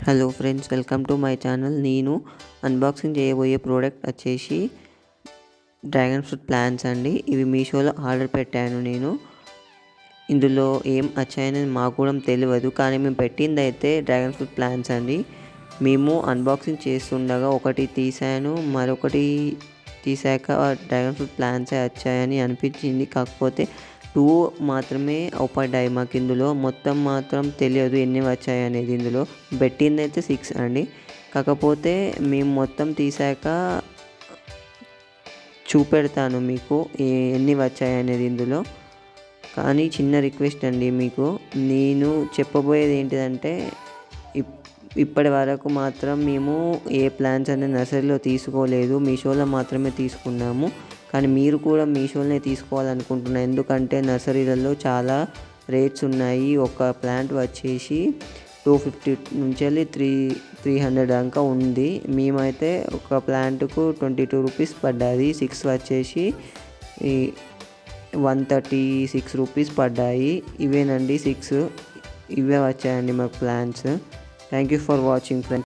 hello friends welcome to my channel నేను unboxing చేయబోయే product వచ్చేసి డ్రాగన్ ఫ్రూట్ ప్లాంట్స్ అండి ఇవి మీషోలో ఆర్డర్ పెట్టాను నేను ఇందులో ఏం వచ్చాయని మాకు కూడా తెలియదు కానీ మేము పెట్టింది అయితే డ్రాగన్ ఫ్రూట్ ప్లాంట్స్ అండి మేము అన్బాక్సింగ్ చేస్తుండగా ఒకటి తీసాను మరొకటి తీసాక డ్రాగన్ ఫ్రూట్ ప్లాంట్సే వచ్చాయని అనిపించింది కాకపోతే టూ మాత్రమే అవుపడ్డాయి మాకు ఇందులో మొత్తం మాత్రం తెలియదు ఎన్ని వచ్చాయి అనేది ఇందులో పెట్టింది అయితే సిక్స్ అండి కాకపోతే మేము మొత్తం తీసాక చూపెడతాను మీకు ఎన్ని వచ్చాయి అనేది ఇందులో కానీ చిన్న రిక్వెస్ట్ అండి మీకు నేను చెప్పబోయేది ఏంటిదంటే ఇప్పటి వరకు మాత్రం మేము ఏ ప్లాన్స్ అనేది నర్సరీలో తీసుకోలేదు మీషోలో మాత్రమే తీసుకున్నాము కానీ మీరు కూడా మీషోలోనే తీసుకోవాలనుకుంటున్నాను ఎందుకంటే నర్సరీలలో చాలా రేట్స్ ఉన్నాయి ఒక ప్లాంట్ వచ్చేసి టూ ఫిఫ్టీ నుంచి వెళ్ళి త్రీ త్రీ హండ్రెడ్ దాకా ఉంది మేమైతే ఒక ప్లాంట్కు ట్వంటీ టూ రూపీస్ పడ్డది సిక్స్ వచ్చేసి వన్ థర్టీ సిక్స్ రూపీస్ పడ్డాయి ఇవేనండి సిక్స్ ఇవే వచ్చాయండి మాకు plans thank you for watching friends